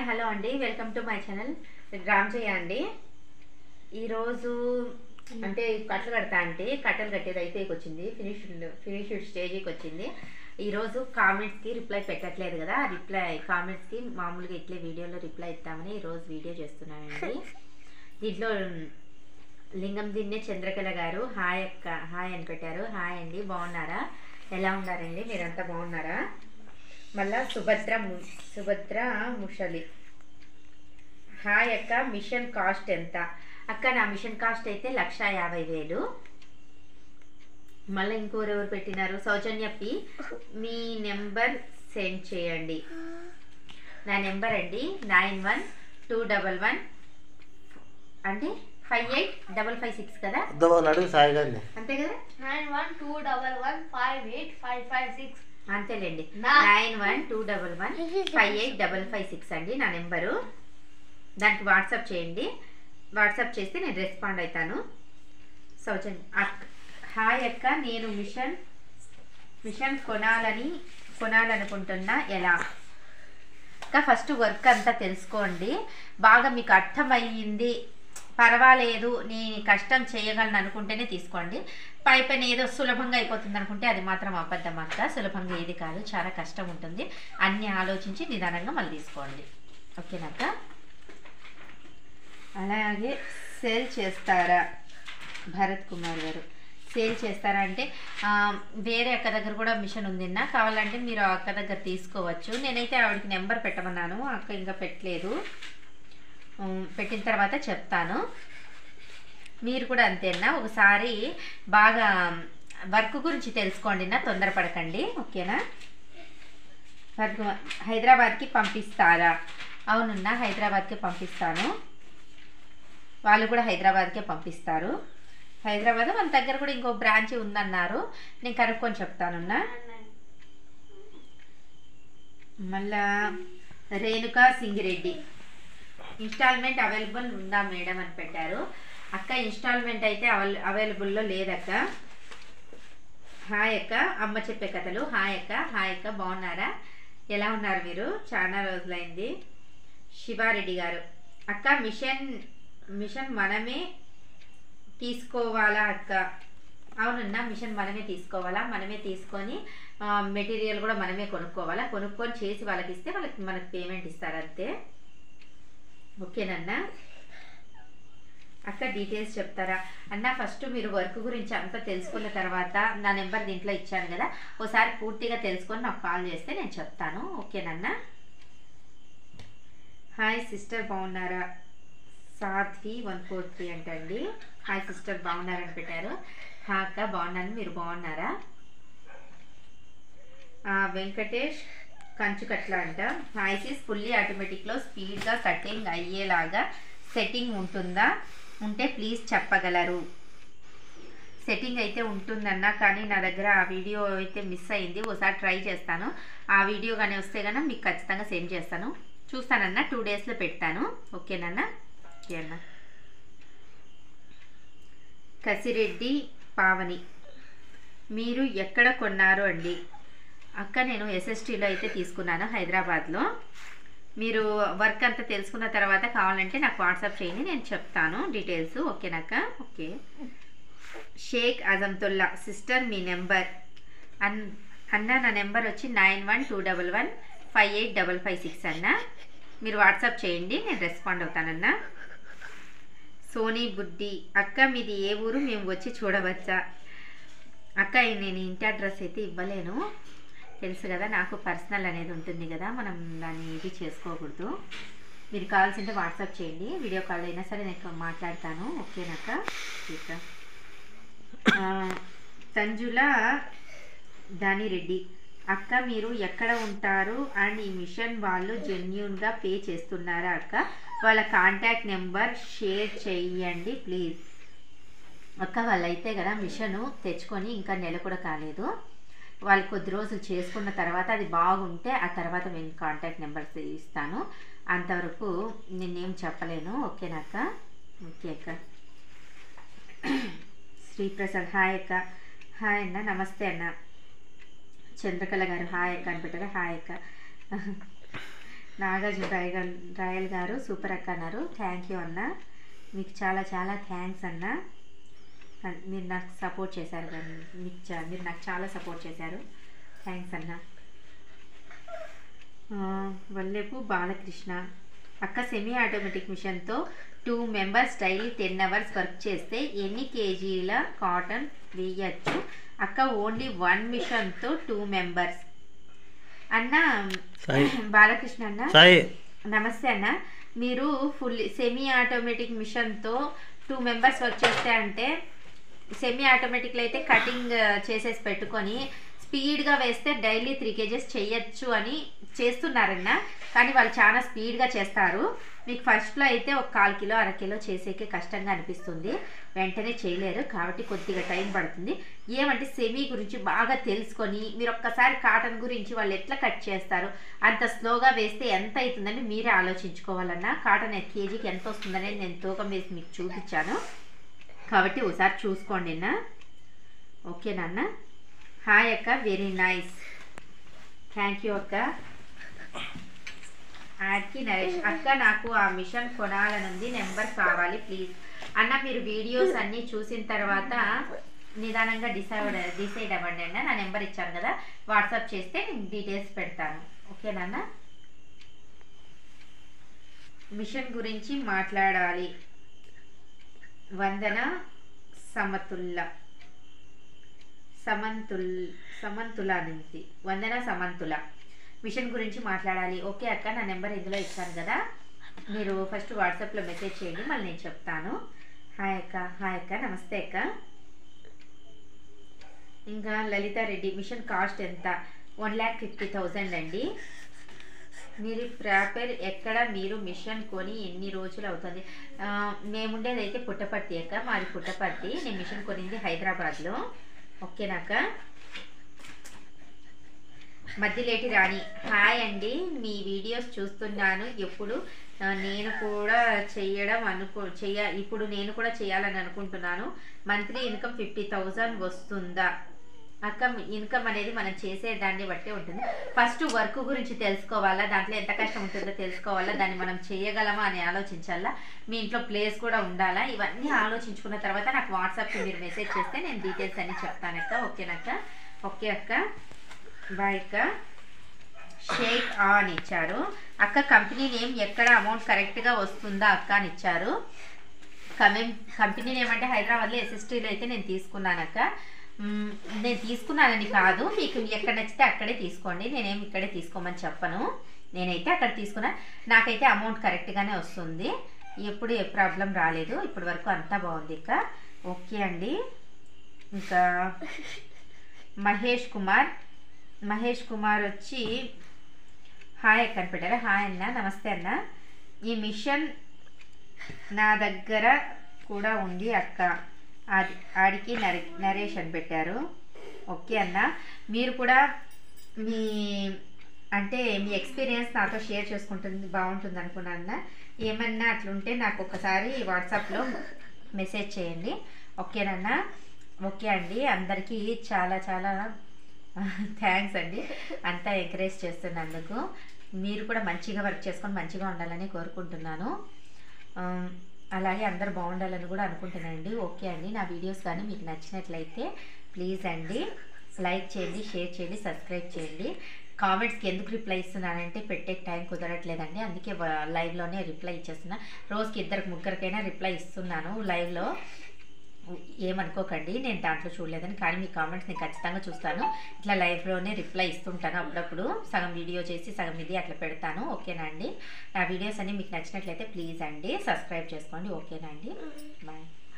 hello అండి welcome to my channel Ramjayya అండి ఈరోజు అంటే కట్టలు కడతా అంటే కట్టలు కట్టేది అయితే వచ్చింది ఫినిష్ ఫినిష్డ్ స్టేజ్కి వచ్చింది ఈరోజు కామెంట్స్కి రిప్లై పెట్టట్లేదు కదా రిప్లై కామెంట్స్కి మామూలుగా ఇట్లే వీడియోలో రిప్లై ఇద్దామని ఈరోజు వీడియో చేస్తున్నానండి దీంట్లో లింగం దిన్నే చంద్రకళ గారు హాయ్ అక్క హాయ్ అని పెట్టారు హాయ్ అండి బాగున్నారా ఎలా ఉన్నారండి మీరంతా బాగున్నారా మళ్ళా సుభద్ర ము- సుభద్ర ముషలి హాయ్ అక్క మిషన్ కాస్ట్ ఎంత అక్క నా మిషన్ కాస్ట్ అయితే లక్ష యాభై వేలు మళ్ళీ ఇంకోరు ఎవరు పెట్టినారు సౌజన్య పి మీ నెంబర్ సెండ్ చేయండి నా నెంబర్ అండి nine one two double one అంటే five eight double five six కదా వద్దామని అడుగు సాయి గారిని అంతే కదా nine one two double one five eight five five six అంతేలేండి నా- nine one two double one five eight double five six అండి నా నెంబరు దానికి వాట్సాప్ చేయండి వాట్సాప్ చేస్తే నేను రెస్పాండ్ అవుతాను సౌజన్ అక్ హాయ్ అక్క నేను మిషన్ మిషన్ కొనాలని కొనాలనుకుంటున్నా ఎలా అక్క ఫస్ట్ వర్క్ అంతా తెలుసుకోండి బాగా మీకు అర్థమయ్యింది పర్వాలేదు నేను కష్టం చేయగలను అనుకుంటేనే తీసుకోండి పై పైన ఏదో సులభంగా అయిపోతుంది అనుకుంటే అది మాత్రం అబద్ధం అక్క సులభంగా ఏది కాదు చాలా కష్టం ఉంటుంది అన్ని ఆలోచించి నిదానంగా మళ్ళీ తీసుకోండి ఓకేనాక అలాగే సేల్ చేస్తారా భరత్ కుమార్ గారు సేల్ చేస్తారా అంటే ఆ, వేరే అక్క దగ్గర కూడా మిషన్ ఉందిన్నా కావాలంటే మీరు ఆ అక్క దగ్గర తీసుకోవచ్చు నేనైతే ఆవిడకి నెంబర్ పెట్టమన్నాను ఆ అక్క ఇంకా పెట్టలేదు ఉమ్, పెట్టిన తర్వాత చెప్తాను మీరు కూడా అంతేనా ఒకసారి బాగా వర్క్ గురించి తెలుసుకోండి నా తొందరపడకండి ఓకేనా వర్క్ హైదరాబాద్కి పంపిస్తారా అవునున్నా హైదరాబాద్కి పంపిస్తాను వాళ్ళు కూడా హైదరాబాద్కే పంపిస్తారు హైదరాబాద్ మన దగ్గర కూడా ఇంకో బ్రాంచ్ ఉందన్నారు నేను కనుక్కొని చెప్తానున్నా మళ్ళా రేణుకా సింగిరెడ్డి ఇన్స్టాల్మెంట్ అవైలబుల్ ఉందా మేడం అని పెట్టారు అక్క ఇన్స్టాల్మెంట్ అయితే అవైల అవైలబుల్లో లేదక్క హాయ్ అక్క అమ్మ చెప్పే కథలు హాయ్ అక్క హాయ్ అక్క బాగున్నారా ఎలా ఉన్నారు మీరు చాలా రోజులైంది శివారెడ్డి గారు అక్క మిషన్ మిషన్ మనమే తీసుకోవాలా అక్క అవునన్నా మిషన్ మనమే తీసుకోవాలా మనమే తీసుకొని మెటీరియల్ కూడా మనమే కొనుక్కోవాలా కొనుక్కొని చేసి వాళ్ళకి ఇస్తే వాళ్ళకి మనకి పేమెంట్ ఇస్తారు అంతే ఓకేనన్నా అక్క డీటెయిల్స్ చెప్తారా అన్న ఫస్ట్ మీరు వర్క్ గురించి అంతా తెలుసుకున్న తర్వాత నా నెంబర్ దీంట్లో ఇచ్చాను కదా ఒకసారి పూర్తిగా తెలుసుకొని నాకు కాల్ చేస్తే నేను చెప్తాను ఓకేనన్నా హాయ్ సిస్టర్ బాగున్నారా సాధ్వి వన్ ఫోర్ త్రీ అంటండి హాయ్ సిస్టర్ బాగున్నారని పెట్టారు హా అక్క బాగున్నాను మీరు బాగున్నారా ఆ, వెంకటేష్ కంచు కట్ల అంట ఐసిస్ ఫుల్లీ ఆటోమేటిక్లో స్పీడ్గా కటింగ్ అయ్యేలాగా సెట్టింగ్ ఉంటుందా ఉంటే ప్లీజ్ చెప్పగలరు సెట్టింగ్ అయితే ఉంటుందన్న కానీ నా దగ్గర ఆ వీడియో అయితే మిస్ అయింది ఒకసారి ట్రై చేస్తాను ఆ వీడియో కానీ వస్తే కనుక మీకు ఖచ్చితంగా సెండ్ చేస్తాను చూస్తానన్న టూ డేస్లో పెడతాను ఓకేనన్నా ఓకే అన్న కసిరెడ్డి పావని మీరు ఎక్కడ కొన్నారు అండి అక్క నేను ఎస్ఎస్టీలో అయితే తీసుకున్నాను హైదరాబాద్లో మీరు వర్క్ అంతా తెలుసుకున్న తర్వాత కావాలంటే నాకు వాట్సాప్ చేయండి నేను చెప్తాను డీటెయిల్స్ ఓకేనాక ఓకే షేక్ అజంతుల్లా సిస్టర్ మీ నెంబర్ అన్ అన్న నా నెంబర్ వచ్చి nine one two double one five eight double five six అన్న మీరు వాట్సాప్ చేయండి నేను రెస్పాండ్ అవుతానన్నా సోనీ బుడ్డి అక్క మీది ఏ ఊరు మేము వచ్చి చూడవచ్చా అక్క నేను ఇంటి అడ్రస్ అయితే ఇవ్వలేను తెలుసు కదా నాకు పర్సనల్ అనేది ఉంటుంది కదా మనం దాన్ని ఇది చేసుకోకూడదు మీరు కావాల్సింటే వాట్సాప్ చేయండి వీడియో కాల్ అయినా సరే నేను మాట్లాడతాను ఓకేనాక ఓకే ఆ, సంజుల దానిరెడ్డి అక్క మీరు ఎక్కడ ఉంటారు అండ్ ఈ మిషన్ వాళ్ళు జెన్యున్గా పే చేస్తున్నారా అక్క వాళ్ళ కాంటాక్ట్ నెంబర్ షేర్ చేయండి ప్లీజ్ అక్క వాళ్ళైతే కదా మిషను తెచ్చుకొని ఇంకా నెల కూడా కాలేదు వాళ్ళు కొద్ది రోజులు చేసుకున్న తర్వాత అది బాగుంటే ఆ తర్వాత నేను కాంటాక్ట్ నెంబర్స్ ఇస్తాను అంతవరకు నేనేం చెప్పలేను ఓకేనాక ఓకే అక్క శ్రీప్రసాద్ హాయ్ అక్క హాయ్ అన్న నమస్తే అన్న చంద్రకళ గారు హాయ్ అక్క అని పెట్టారు హాయ్ అక్క నాగార్జున రాయ్ గారు రాయల్ గారు సూపర్ అక్క అన్నారు థ్యాంక్ యూ అన్న మీకు చాలా చాలా థ్యాంక్స్ అన్న అన్- మీరు నాకు సపోర్ట్ చేశారు కానీ మీకు చా- మీరు నాకు చాలా సపోర్ట్ చేశారు థ్యాంక్స్ అన్న ఆ, వల్లేపు బాలకృష్ణ అక్క సెమీ ఆటోమేటిక్ మిషన్తో two members daily ten hours work చేస్తే ఎన్ని కేజీల కాటన్ వేయచ్చు అక్క ఓన్లీ వన్ మిషన్తో టూ మెంబర్స్ అన్న సాయి బాలకృష్ణ అన్న సాయి నమస్తే అన్న మీరు ఫుల్ సెమీ ఆటోమేటిక్ మిషన్తో టూ మెంబర్స్ వర్క్ చేస్తే అంటే సెమీ ఆటోమేటిక్లో అయితే కటింగ్ చేసేసి పెట్టుకొని స్పీడ్గా వేస్తే డైలీ త్రీ కేజెస్ చేయొచ్చు అని చేస్తున్నారన్న కానీ వాళ్ళు చాలా స్పీడ్గా చేస్తారు మీకు ఫస్ట్లో అయితే ఒక కాల్ కిలో అర కిలో చేసేకే కష్టంగా అనిపిస్తుంది వెంటనే చేయలేరు కాబట్టి కొద్దిగా టైం పడుతుంది ఏమంటే సెమీ గురించి బాగా తెలుసుకొని మీరు ఒక్కసారి కాటన్ గురించి వాళ్ళు ఎట్లా కట్ చేస్తారు అంత స్లోగా వేస్తే ఎంత అవుతుందని మీరే ఆలోచించుకోవాలన్నా కాటన్ కేజీకి ఎంత వస్తుందనేది నేను తూకం వేసి మీకు చూపించాను కాబట్టి ఒకసారి చూసుకోండి అన్న ఓకే నాన్న హాయ్ అక్క వెరీ నైస్ థ్యాంక్ యూ అక్క యాడ్కి నరేష్ అక్క నాకు ఆ మిషన్ కొనాలనుంది నెంబర్ కావాలి ప్లీజ్ అన్న మీరు వీడియోస్ అన్నీ చూసిన తర్వాత నిదానంగా డిసైడ్ డిసైడ్ అవ్వండి అన్న నా నెంబర్ ఇచ్చాను కదా వాట్సాప్ చేస్తే నేను డీటెయిల్స్ పెడతాను ఓకేనా మిషన్ గురించి మాట్లాడాలి వందన సమతుల్లా సమంతుల్ సమంతుల నుంచి వందన సమంతుల మిషన్ గురించి మాట్లాడాలి ఓకే అక్క నా నెంబర్ ఇందులో ఇచ్చాను కదా మీరు ఫస్ట్ వాట్సాప్లో మెసేజ్ చేయండి మళ్ళీ నేను చెప్తాను హాయ్ అక్క హాయ్ అక్క నమస్తే అక్క ఇంకా లలిత రెడ్డి మిషన్ కాస్ట్ ఎంత వన్ ల్యాక్ ఫిఫ్టీ థౌజండ్ అండి మీరు ప్రాపర్ ఎక్కడ మీరు మిషన్ కొని ఎన్ని రోజులు అవుతుంది ఆ, మేముండేది అయితే పుట్టపర్తి అక్క మాది పుట్టపర్తి నేను మిషన్ కొనింది హైదరాబాద్లో ఓకేనాక మధ్యలేటి రాణి హాయ్ అండి మీ వీడియోస్ చూస్తున్నాను ఎప్పుడు ఆ, నేను కూడా చెయ్యడం అనుకో చెయ్య ఇప్పుడు నేను కూడా చేయాలని అనుకుంటున్నాను మంత్లీ ఇన్కమ్ ఫిఫ్టీ థౌజండ్ వస్తుందా అక్క ఇన్కమ్ అనేది మనం చేసే దాన్ని బట్టే ఉంటుంది ఫస్ట్ వర్క్ గురించి తెలుసుకోవాలా దాంట్లో ఎంత కష్టం ఉంటుందో తెలుసుకోవాలా దాన్ని మనం చేయగలమా అని ఆలోచించాలా మీ ఇంట్లో ప్లేస్ కూడా ఉండాలా ఇవన్నీ ఆలోచించుకున్న తర్వాత నాకు వాట్సాప్కి మీరు మెసేజ్ చేస్తే నేను డీటెయిల్స్ అన్ని చెప్తానక్క ఓకేనక్క ఓకే అక్క బాయ్ అక్క షేక్ ఆ అని ఇచ్చారు అక్క కంపెనీ నేమ్ ఎక్కడ అమౌంట్ కరెక్ట్గా వస్తుందా అక్క అని ఇచ్చారు కమెం కంపెనీ నేమ్ అంటే హైదరాబాద్లో ఎస్ఎస్టీలో అయితే నేను తీసుకున్నాను అక్క మ్మ్, నేను తీసుకున్నానని కాదు మీకు ఎక్కడ నచ్చితే అక్కడే తీసుకోండి నేనేం ఇక్కడే తీసుకోమని చెప్పను నేనైతే అక్కడ తీసుకున్నా నాకైతే అమౌంట్ కరెక్ట్గానే వస్తుంది ఎప్పుడు ఏ ప్రాబ్లం రాలేదు ఇప్పటి వరకు అంతా బాగుంది ఇక ఓకే అండి ఇంకా మహేష్ కుమార్ మహేష్ కుమార్ వచ్చి హాయ్ అక్క అని పెట్టారా హాయ్ అన్న నమస్తే అన్న ఈ మిషన్ నా దగ్గర కూడా ఉంది అక్క అది ఆడికి నరే నరేష్ అని పెట్టారు ఓకే అన్న మీరు కూడా మీ అంటే మీ ఎక్స్పీరియన్స్ నాతో షేర్ చేసుకుంటుంది బాగుంటుంది అనుకున్నాను అన్న ఏమన్నా అట్లుంటే నాకు ఒకసారి వాట్సాప్లో మెసేజ్ చేయండి ఓకేనన్నా ఓకే అండి అందరికీ చాలా చాలా థ్యాంక్స్ అండి అంతా ఎంకరేజ్ చేస్తున్నందుకు మీరు కూడా మంచిగా వర్క్ చేసుకొని మంచిగా ఉండాలని కోరుకుంటున్నాను ఆ, అలాగే అందరు బాగుండాలని కూడా అనుకుంటున్నానండి ఓకే అండి నా వీడియోస్ కానీ మీకు నచ్చినట్లయితే ప్లీజ్ అండి లైక్ చేయండి షేర్ చేయండి సబ్స్క్రైబ్ చేయండి కామెంట్స్కి ఎందుకు రిప్లై ఇస్తున్నానంటే పెట్టే టైం కుదరట్లేదండి అందుకే వ- లైవ్లోనే రిప్లై ఇచ్చేస్తున్నా రోజుకి ఇద్దరికి ముగ్గురికైనా రిప్లై ఇస్తున్నాను లైవ్లో ఏమనుకోకండి నేను దాంట్లో చూడలేదని కానీ మీ కామెంట్స్ నేను ఖచ్చితంగా చూస్తాను ఇట్లా లైవ్లోనే రిప్లై ఇస్తుంటాను అప్పుడప్పుడు సగం వీడియో చేసి సగం ఇది అట్లా పెడతాను ఓకేనా అండి నా వీడియోస్ అన్ని మీకు నచ్చినట్లయితే ప్లీజ్ అండి సబ్స్క్రైబ్ చేసుకోండి ఓకేనా అండి బాయ్